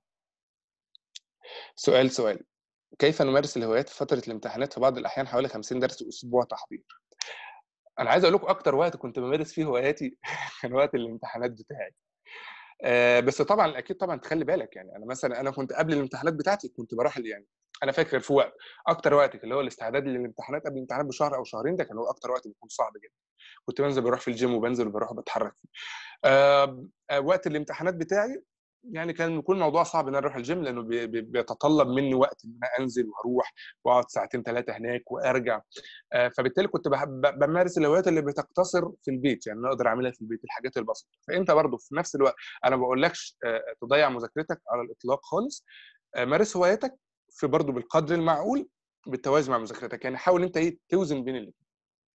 سؤال سؤال كيف نمارس الهوايات في فتره الامتحانات في بعض الاحيان حوالي 50 درس اسبوع تحضير انا عايز اقول لكم اكتر وقت كنت بمارس فيه هواياتي كان وقت الامتحانات بتاعي آه، بس طبعا اكيد طبعا تخلي بالك يعني انا مثلا انا كنت قبل الامتحانات بتاعتي كنت بروح يعني انا فاكر في وقت اكتر وقت اللي هو الاستعداد للامتحانات قبل الامتحانات بشهر او شهرين ده كان هو اكتر وقت بيكون صعب جدا كنت بنزل بروح في الجيم وبنزل وبروح بتحرك فيه آه، آه، وقت الامتحانات بتاعي يعني كان بيكون الموضوع صعب ان انا اروح الجيم لانه بي- بي- بيتطلب مني وقت ان انا انزل واروح واقعد ساعتين ثلاثه هناك وارجع آه، فبالتالي كنت بح- ب- بمارس الهوايات اللي بتقتصر في البيت يعني انا اقدر اعملها في البيت الحاجات البسيطه فانت برضو في نفس الوقت انا ما بقولكش آه، تضيع مذاكرتك على الاطلاق خالص آه، مارس هواياتك في برضو بالقدر المعقول بالتوازي مع مذاكرتك يعني حاول انت ايه توزن بين الاثنين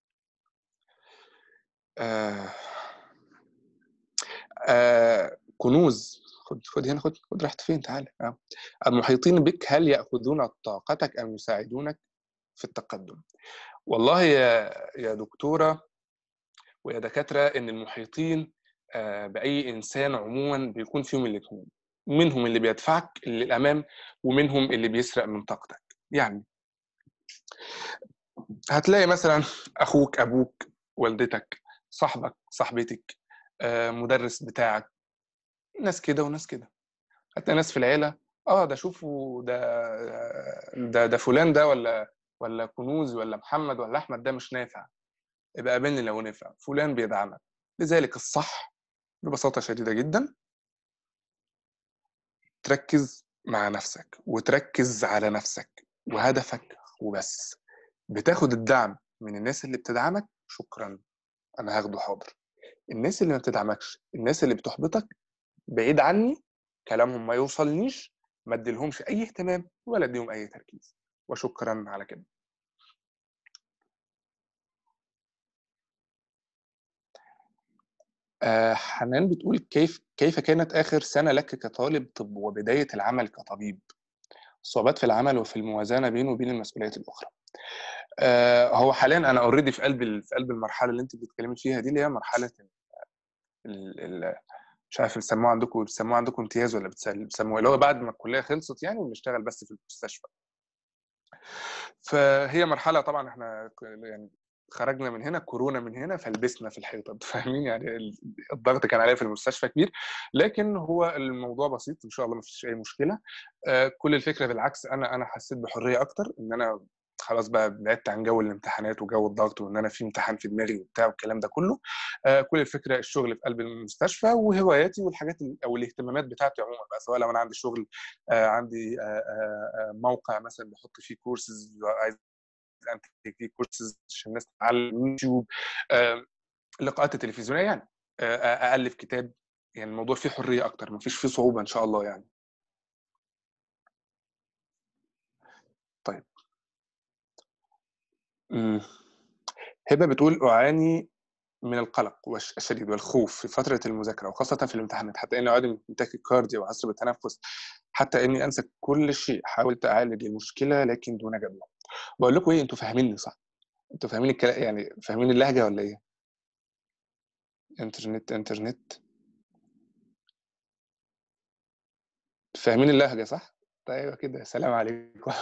آه آه كنوز خد خد هنا خد خد رحت فين تعالى آه. المحيطين بك هل ياخذون طاقتك ام يساعدونك في التقدم والله يا يا دكتوره ويا دكاتره ان المحيطين آه، باي انسان عموما بيكون فيهم الاثنين منهم اللي بيدفعك للامام ومنهم اللي بيسرق من طاقتك يعني هتلاقي مثلا اخوك ابوك والدتك صاحبك صاحبتك آه، مدرس بتاعك ناس كده وناس كده هتلاقي ناس في العيله اه ده شوفوا ده ده ده فلان ده ولا ولا كنوز ولا محمد ولا احمد ده مش نافع يبقى قابلني لو نافع فلان بيدعمك لذلك الصح ببساطه شديده جدا تركز مع نفسك وتركز على نفسك وهدفك وبس بتاخد الدعم من الناس اللي بتدعمك شكرا انا هاخده حاضر الناس اللي ما بتدعمكش الناس اللي بتحبطك بعيد عني كلامهم ما يوصلنيش ما اديلهمش اي اهتمام ولا اديهم اي تركيز وشكرا على كده آه حنان بتقول كيف كيف كانت اخر سنه لك كطالب طب وبدايه العمل كطبيب الصعوبات في العمل وفي الموازنه بينه وبين المسؤوليات الاخرى آه هو حاليا انا اوريدي في قلب ال- في قلب المرحله اللي انت بتتكلمي فيها دي اللي هي مرحله ال ال ال مش عارف بيسموها عندكم بيسموها عندكم امتياز ولا بتسل- بيسموها اللي هو بعد ما الكليه خلصت يعني وبنشتغل بس في المستشفى فهي مرحله طبعا احنا ك- يعني خرجنا من هنا كورونا من هنا فلبسنا في الحيطه انتوا فاهمين يعني ال- الضغط كان عليا في المستشفى كبير لكن هو الموضوع بسيط ان شاء الله ما فيش اي مشكله آه، كل الفكره بالعكس انا انا حسيت بحريه اكتر ان انا خلاص بقى بعدت عن جو الامتحانات وجو الضغط وان انا في امتحان في دماغي وبتاع والكلام ده كله آه، كل الفكره الشغل في قلب المستشفى وهواياتي والحاجات ال- او الاهتمامات بتاعتي عموما بقى سواء لو انا عندي شغل آه، عندي آه، آه، آه، موقع مثلا بحط فيه كورسز عايز انتج فيه كورسز عشان الناس تتعلم يوتيوب آه، اللقاءات التلفزيونيه يعني آه، آه، الف كتاب يعني الموضوع فيه حريه اكتر مفيش فيه صعوبه ان شاء الله يعني طيب مم. هبه بتقول اعاني من القلق والش- الشديد والخوف في فترة المذاكرة وخاصة في الامتحانات حتى إني أعاني من تاكيكارديا وعسر بالتنفس حتى إني أنسى كل شيء حاولت أعالج المشكلة لكن دون جدوى بقول لكم إيه أنتوا فاهميني صح؟ أنتوا فاهمين الكلام يعني فاهمين اللهجة ولا إيه؟ إنترنت إنترنت فاهمين اللهجة صح؟ طيب كده سلام عليكم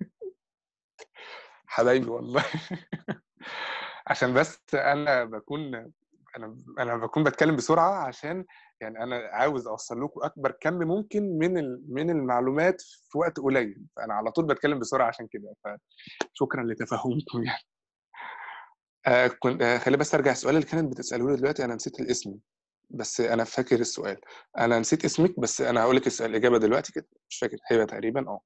حبايبي والله عشان بس انا بكون انا انا بكون بتكلم بسرعه عشان يعني انا عاوز اوصل لكم اكبر كم ممكن من ال- من المعلومات في وقت قليل فانا على طول بتكلم بسرعه عشان كده فشكرا لتفهمكم يعني آه كنت آه خلي بس ارجع السؤال اللي كانت بتساله لي دلوقتي انا نسيت الاسم بس انا فاكر السؤال انا نسيت اسمك بس انا هقول لك السؤال الاجابه دلوقتي كده مش فاكر هبه تقريبا اه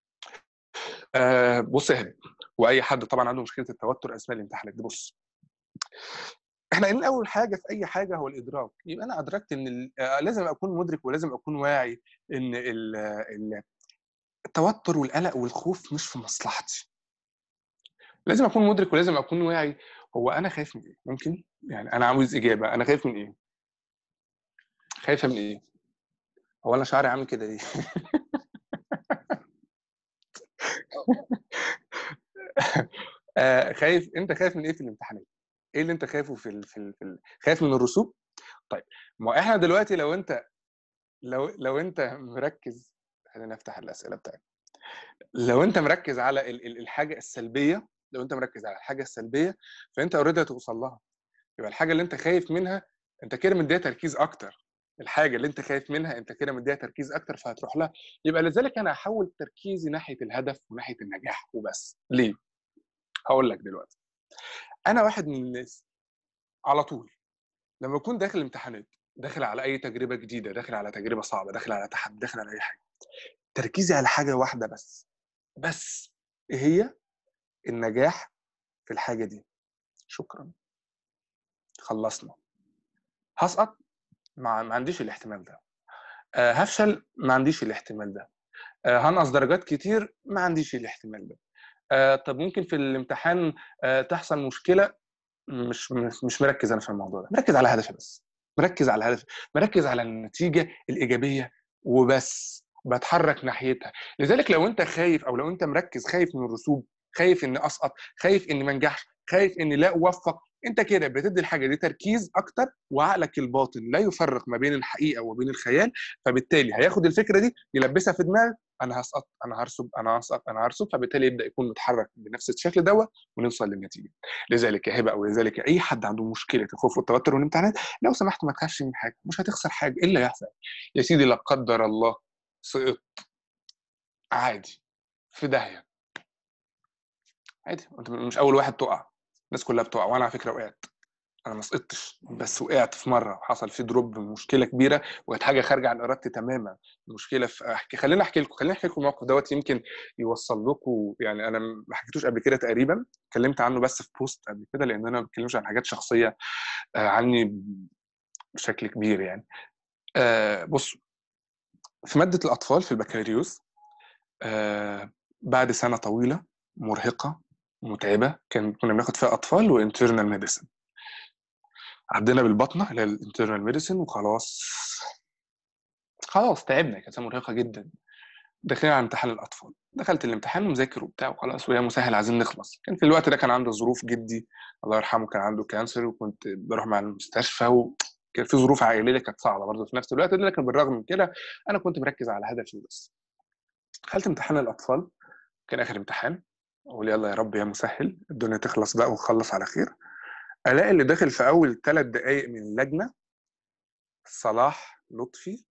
آه، بص يا هبه واي حد طبعا عنده مشكله التوتر اثناء الامتحانات دي بص احنا قلنا اول حاجه في اي حاجه هو الادراك يبقى انا ادركت ان ال- آه، لازم اكون مدرك ولازم اكون واعي ان ال- ال- التوتر والقلق والخوف مش في مصلحتي لازم اكون مدرك ولازم اكون واعي هو انا خايف من ايه ممكن يعني انا عاوز اجابه انا خايف من ايه خايفه من ايه هو انا شعري عامل كده ليه آه، خايف انت خايف من ايه في الامتحانات ايه اللي انت خايفه في ال... في, ال... في ال... خايف من الرسوب طيب ما احنا دلوقتي لو انت لو لو انت مركز خلينا نفتح الاسئله بتاعتك لو انت مركز على ال- ال- الحاجه السلبيه لو انت مركز على الحاجه السلبيه فانت اوريدي هتوصل لها يبقى الحاجه اللي انت خايف منها انت كده مديها تركيز اكتر الحاجه اللي انت خايف منها انت كده مديها تركيز اكتر فهتروح لها يبقى لذلك انا هحول تركيزي ناحيه الهدف وناحيه النجاح وبس ليه هقول لك دلوقتي انا واحد من الناس على طول لما اكون داخل الامتحانات داخل على اي تجربه جديده داخل على تجربه صعبه داخل على تحدي داخل على اي حاجه تركيزي على حاجه واحده بس بس ايه هي النجاح في الحاجه دي شكرا خلصنا هسقط ما, ما عنديش الاحتمال ده آه هفشل ما عنديش الاحتمال ده آه هنقص درجات كتير ما عنديش الاحتمال ده آه طب ممكن في الامتحان آه تحصل مشكله مش مش مش مركز انا في الموضوع ده مركز على هدفي بس مركز على الهدف مركز على النتيجه الايجابيه وبس بتحرك ناحيتها لذلك لو انت خايف او لو انت مركز خايف من الرسوب خايف اني اسقط خايف اني ما انجحش خايف اني لا اوفق انت كده بتدي الحاجه دي تركيز اكتر وعقلك الباطن لا يفرق ما بين الحقيقه وبين الخيال فبالتالي هياخد الفكره دي يلبسها في دماغك انا هسقط انا هرسب انا هسقط انا هرسب فبالتالي يبدا يكون متحرك بنفس الشكل دوت ونوصل للنتيجه لذلك يا هبه او لذلك اي حد عنده مشكله الخوف والتوتر والامتحانات لو سمحت ما تخافش من حاجه مش هتخسر حاجه ايه اللي هيحصل يا سيدي لا قدر الله سقطت عادي في داهيه عادي انت مش اول واحد تقع الناس كلها بتقع وانا على فكره وقعت انا ما سقطتش بس وقعت في مره وحصل في دروب مشكله كبيره وكانت حاجه خارجه عن ارادتي تماما مشكله في احكي خليني احكي لكم خليني احكي لكم الموقف دوت يمكن يوصل لكم يعني انا ما حكيتوش قبل كده تقريبا اتكلمت عنه بس في بوست قبل كده لان انا ما بتكلمش عن حاجات شخصيه آه، عني بشكل كبير يعني آه، بصوا في ماده الاطفال في البكالوريوس آه، بعد سنه طويله مرهقه متعبه كان كنا بناخد فيها اطفال وانترنال ميديسن عدينا بالبطنه اللي هي الانترنال ميديسن وخلاص خلاص تعبنا كانت سنه مرهقه جدا داخلين على امتحان الاطفال دخلت الامتحان ومذاكر وبتاع وخلاص ويا مسهل عايزين نخلص كان في الوقت ده كان عنده ظروف جدي الله يرحمه كان عنده كانسر وكنت بروح مع المستشفى وكان في ظروف عائليه كانت صعبه برضه في نفس الوقت ده لكن بالرغم من كده انا كنت مركز على هدفي بس دخلت امتحان الاطفال كان اخر امتحان اقول يلا يا رب يا مسهل الدنيا تخلص بقى ونخلص على خير الاقي اللي داخل في اول ثلاث دقائق من اللجنه صلاح لطفي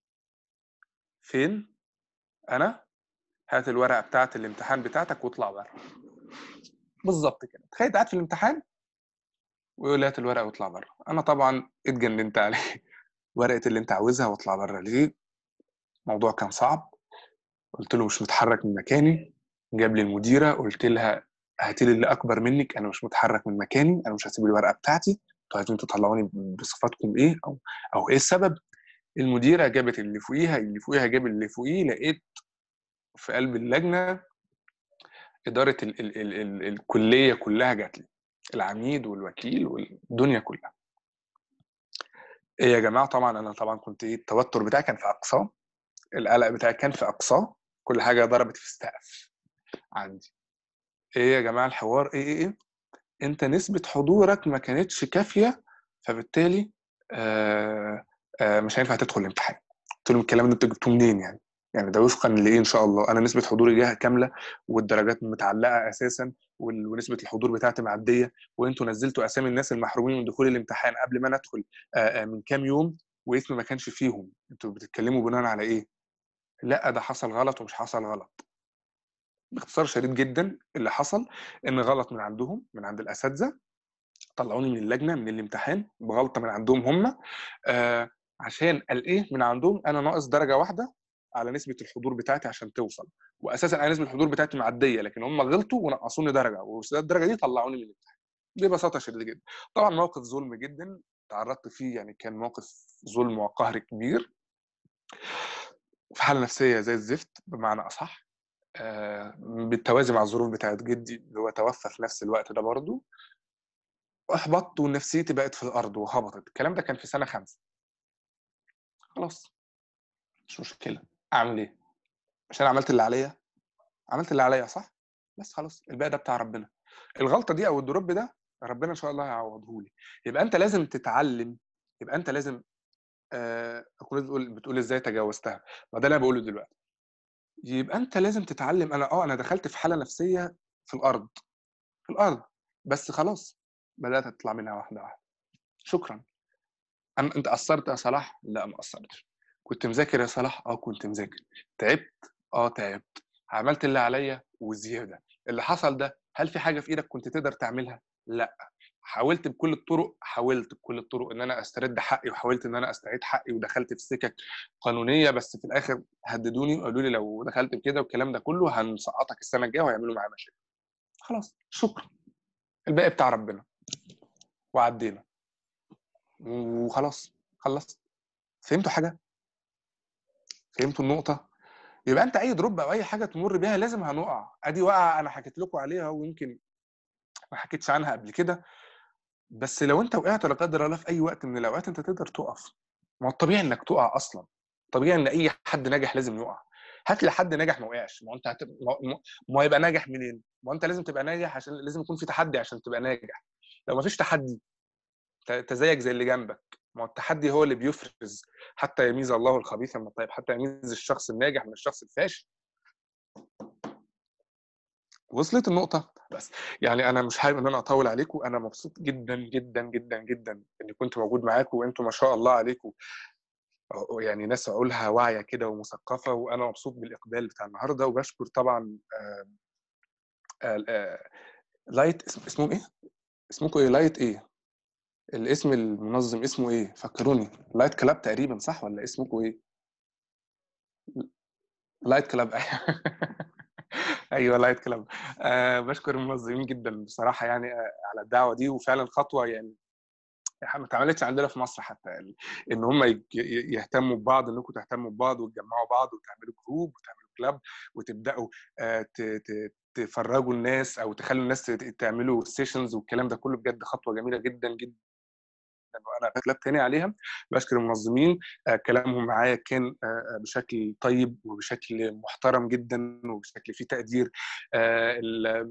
فين انا هات الورقه بتاعه الامتحان بتاعتك واطلع بره بالظبط كده تخيل قاعد في الامتحان ويقول لي هات الورقه واطلع بره انا طبعا اتجننت عليه ورقه اللي انت عاوزها واطلع بره ليه الموضوع كان صعب قلت له مش متحرك من مكاني جاب لي المديره قلت لها هاتي لي اللي اكبر منك انا مش متحرك من مكاني انا مش هسيب الورقه بتاعتي انتوا عايزين تطلعوني بصفاتكم ايه او او ايه السبب المديره جابت اللي فوقيها اللي فوقيها جاب اللي فوقيه لقيت في قلب اللجنه اداره ال ال ال ال الكليه كلها جات لي العميد والوكيل والدنيا كلها ايه يا جماعه طبعا انا طبعا كنت ايه التوتر بتاعي كان في اقصاه القلق بتاعي كان في اقصاه كل حاجه ضربت في السقف عندي ايه يا جماعه الحوار ايه ايه ايه انت نسبه حضورك ما كانتش كافيه فبالتالي آه آه مش هينفع تدخل الامتحان قلت لهم الكلام ده انتوا جبتوه منين يعني يعني ده وفقا لايه ان شاء الله انا نسبه حضوري جايه كامله والدرجات متعلقه اساسا ونسبه الحضور بتاعتي معديه وانتوا نزلتوا اسامي الناس المحرومين من دخول الامتحان قبل ما انا ادخل من كام يوم واسمي ما كانش فيهم انتوا بتتكلموا بناء على ايه لا ده حصل غلط ومش حصل غلط باختصار شديد جدا اللي حصل ان غلط من عندهم من عند الاساتذه طلعوني من اللجنه من الامتحان بغلطه من عندهم هم آه عشان قال ايه من عندهم انا ناقص درجه واحده على نسبه الحضور بتاعتي عشان توصل واساسا انا نسبه الحضور بتاعتي معديه لكن هم غلطوا ونقصوني درجه والدرجه دي طلعوني من الامتحان ببساطه شديده جدا طبعا موقف ظلم جدا تعرضت فيه يعني كان موقف ظلم وقهر كبير في حاله نفسيه زي الزفت بمعنى اصح آه بالتوازي مع الظروف بتاعت جدي اللي هو توفى في نفس الوقت ده برضه احبطت ونفسيتي بقت في الارض وهبطت الكلام ده كان في سنه خمسه خلاص مش مشكله اعمل ايه مش انا عملت اللي عليا عملت اللي عليا صح بس خلاص الباقي ده بتاع ربنا الغلطه دي او الدروب ده ربنا ان شاء الله هيعوضه لي يبقى انت لازم تتعلم يبقى انت لازم آه كنت بتقول بتقول ازاي تجاوزتها ما ده اللي انا بقوله دلوقتي يبقى انت لازم تتعلم انا اه انا دخلت في حاله نفسيه في الارض في الارض بس خلاص بدات اطلع منها واحده واحده شكرا أنا انت قصرت يا صلاح لا ما قصرتش كنت مذاكر يا صلاح اه كنت مذاكر تعبت اه تعبت عملت اللي عليا وزياده اللي حصل ده هل في حاجه في ايدك كنت تقدر تعملها لا حاولت بكل الطرق حاولت بكل الطرق ان انا استرد حقي وحاولت ان انا استعيد حقي ودخلت في سكك قانونيه بس في الاخر هددوني وقالوا لي لو دخلت بكده والكلام ده كله هنسقطك السنه الجايه وهيعملوا معايا مشاكل خلاص شكرا الباقي بتاع ربنا وعدينا وخلاص خلصت فهمتوا حاجه فهمتوا النقطه يبقى انت اي دروب او اي حاجه تمر بيها لازم هنقع ادي وقعه انا حكيت لكم عليها ويمكن ما حكيتش عنها قبل كده بس لو انت وقعت لا قدر الله في اي وقت من الاوقات انت تقدر تقف ما هو الطبيعي انك تقع اصلا طبيعي ان اي حد ناجح لازم يقع هات لي حد ناجح ما وقعش ما هو انت هت... ما... ما يبقى ناجح منين ما انت لازم تبقى ناجح عشان لازم يكون في تحدي عشان تبقى ناجح لو ما فيش تحدي انت زيك زي اللي جنبك ما هو التحدي هو اللي بيفرز حتى يميز الله الخبيث من الطيب حتى يميز الشخص الناجح من الشخص الفاشل وصلت النقطة بس يعني أنا مش حابب إن أنا أطول عليكم أنا مبسوط جدا جدا جدا جدا إني كنت موجود معاكم وأنتم ما شاء الله عليكم يعني ناس عقولها واعية كده ومثقفة وأنا مبسوط بالإقبال بتاع النهاردة وبشكر طبعا آآ آآ لايت اسم اسمهم إيه؟ اسمكم إيه؟ لايت إيه؟ الاسم المنظم اسمه إيه؟ فكروني لايت كلاب تقريبا صح ولا اسمكم إيه؟ لايت كلاب ايوه لايت كلاب أه بشكر المنظمين جدا بصراحه يعني آه على الدعوه دي وفعلا خطوه يعني ما اتعملتش عندنا في مصر حتى يعني ان هم يهتموا ببعض انكم تهتموا ببعض وتجمعوا بعض وتعملوا جروب وتعملوا كلاب وتبداوا أه تفرجوا الناس او تخلوا الناس تعملوا سيشنز والكلام ده كله بجد خطوه جميله جدا جدا وانا كلاب تاني عليها بشكر المنظمين آه كلامهم معايا كان آه بشكل طيب وبشكل محترم جدا وبشكل فيه تقدير آه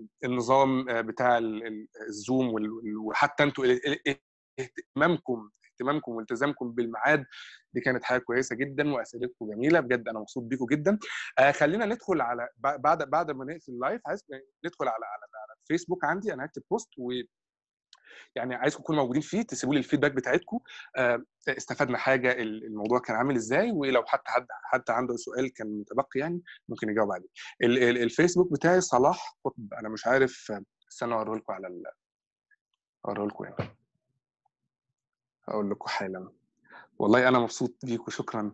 النظام بتاع الزوم وحتى انتوا اهتمامكم واهتمامكم والتزامكم بالميعاد دي كانت حاجه كويسه جدا واسئلتكم جميله بجد انا مبسوط بيكم جدا آه خلينا ندخل على ب- بعد بعد ما نقفل اللايف عايز ندخل على على, على الفيسبوك عندي انا هكتب بوست و يعني عايزكم تكونوا موجودين فيه تسيبوا لي الفيدباك بتاعتكم آه، استفدنا حاجه ال- الموضوع كان عامل ازاي ولو حتى حد حتى عنده سؤال كان متبقي يعني ممكن يجاوب عليه ال- ال- الفيسبوك بتاعي صلاح قطب انا مش عارف آه، استنى اوريه لكم على ال اوريه لكم هنا اقول لكم حالا والله انا مبسوط بيكم شكرا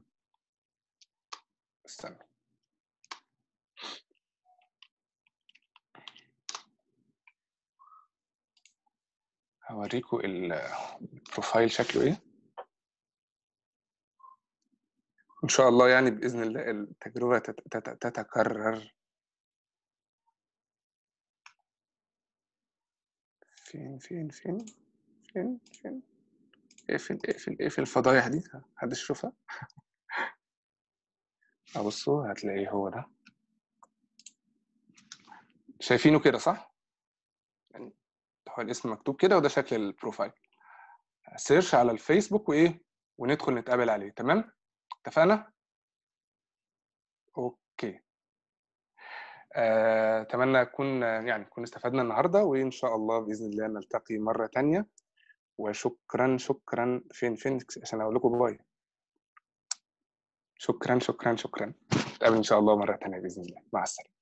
استنى هوريكم ال- البروفايل شكله ايه ان شاء الله يعني باذن الله التجربه تت- تت- تتكرر فين فين فين فين فين اقفل اقفل اقفل الفضايح دي محدش يشوفها ابصوا هتلاقيه هو ده شايفينه كده صح يعني هو الاسم مكتوب كده وده شكل البروفايل سيرش على الفيسبوك وايه وندخل نتقابل عليه تمام اتفقنا اوكي آه، اتمنى اكون يعني نكون استفدنا النهارده وان شاء الله باذن الله نلتقي مره تانية وشكرا شكرا فين فين عشان اقول لكم باي شكرا شكرا شكرا نتقابل ان شاء الله مره تانية باذن الله مع السلامه